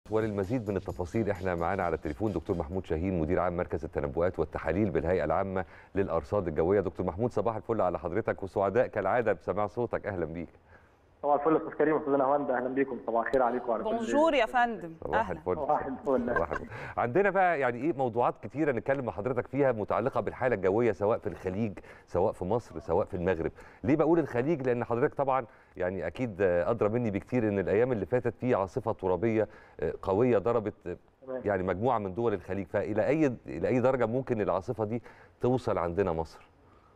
وللمزيد من التفاصيل احنا معانا على التليفون دكتور محمود شاهين مدير عام مركز التنبؤات والتحاليل بالهيئه العامه للارصاد الجويه دكتور محمود صباح الفل على حضرتك وسعداء كالعاده بسماع صوتك اهلا بيك صباح الفل استاذ كريم استاذ نهاوند اهلا بيكم صباح الخير عليكم وعلى كل بونجور يا فندم صباح اهلا الفل صباح الفل صباح الفل عندنا بقى يعني ايه موضوعات كتيره نتكلم مع حضرتك فيها متعلقه بالحاله الجويه سواء في الخليج سواء في مصر سواء في المغرب ليه بقول الخليج لان حضرتك طبعا يعني اكيد ادرى مني بكتير ان الايام اللي فاتت في عاصفه ترابيه قويه ضربت تمام. يعني مجموعه من دول الخليج فالى اي الى اي درجه ممكن العاصفه دي توصل عندنا مصر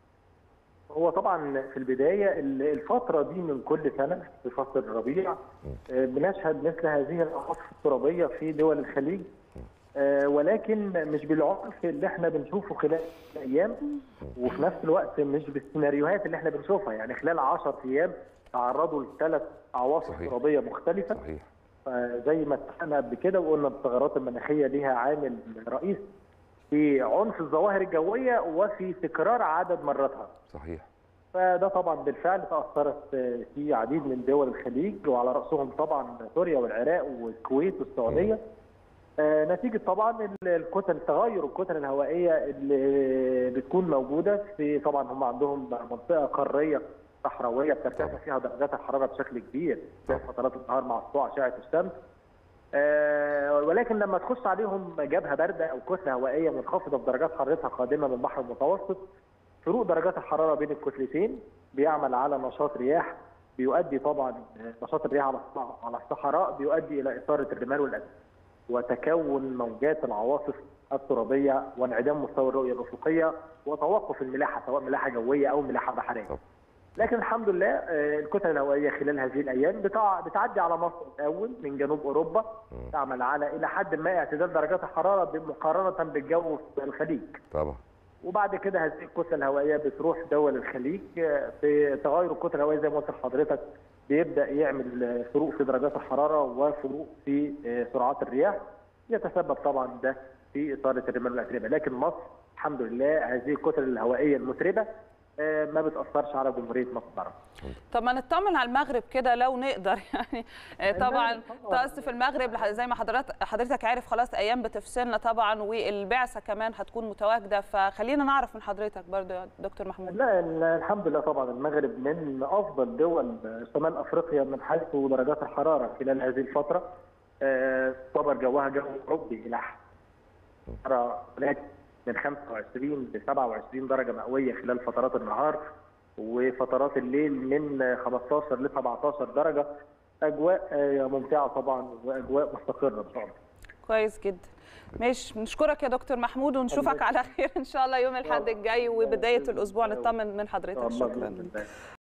هو طبعا في البدايه ال- الفتره دي من كل سنه في فصل الربيع آه، بنشهد مثل هذه العواصف الترابيه في دول الخليج آه، ولكن مش بالعنف اللي احنا بنشوفه خلال الايام وفي نفس الوقت مش بالسيناريوهات اللي احنا بنشوفها يعني خلال 10 ايام تعرضوا لثلاث عواصف صحيح. ترابيه مختلفه صحيح زي ما اتفقنا قبل كده وقلنا الثغرات المناخيه ليها عامل رئيسي في عنف الظواهر الجويه وفي تكرار عدد مراتها صحيح فده طبعا بالفعل تاثرت في عديد من دول الخليج وعلى راسهم طبعا سوريا والعراق والكويت والسعوديه آه، نتيجه طبعا ال- الكتل تغير الكتل الهوائيه اللي بتكون موجوده في طبعا هم عندهم منطقه قاريه صحراويه بترتفع طبعا. فيها درجات الحراره بشكل كبير في طبعا. فترات النهار مع سطوع اشعه الشمس آه، ولكن لما تخش عليهم جبهه بارده او كتله هوائيه منخفضه في درجات حرارتها قادمه من البحر المتوسط فروق درجات الحراره بين الكتلتين بيعمل على نشاط رياح بيؤدي طبعا آه، نشاط الرياح على الص- على الصحراء بيؤدي الى اثاره الرمال والأسد وتكون موجات العواصف الترابيه وانعدام مستوى الرؤيه الافقيه وتوقف الملاحه سواء ملاحه جويه او ملاحه بحريه. طب. لكن الحمد لله آه، الكتل الهوائيه خلال هذه الايام بتع- بتعدي على مصر الاول من جنوب اوروبا مم. تعمل على الى حد ما اعتدال درجات الحراره مقارنه بالجو في الخليج. طبعا وبعد كده هذه الكتله الهوائيه بتروح دول الخليج آه، في تغير الكتله الهوائيه زي ما قلت لحضرتك بيبدا يعمل آه، فروق في درجات الحراره وفروق في آه، سرعات الرياح يتسبب طبعا ده في اثاره الرمال والاتربه لكن مصر الحمد لله هذه الكتل الهوائيه المتربه آه، ما بتاثرش على جمهوريه مصر العربيه. طب ما نطمن على المغرب كده لو نقدر يعني آه، طبعا المغرب طبعاً. طقس في المغرب لح- زي ما حضرتك حضرتك عارف خلاص ايام بتفصلنا طبعا والبعثه كمان هتكون متواجده فخلينا نعرف من حضرتك برضو يا دكتور محمود لا ال- الحمد لله طبعا المغرب من افضل دول شمال افريقيا من حيث درجات الحراره خلال هذه الفتره آه، طبعا جوها جو اوروبي الى حراره هناك من 25 ل 27 درجه مئويه خلال فترات النهار وفترات الليل من 15 ل 17 درجه اجواء آه، ممتعه طبعا واجواء مستقره ان شاء الله كويس جدا ماشي نشكرك يا دكتور محمود ونشوفك على خير ان شاء الله يوم الاحد الجاي وبدايه الاسبوع نطمن من ان حضرتك شاء الله شكرا باذن الله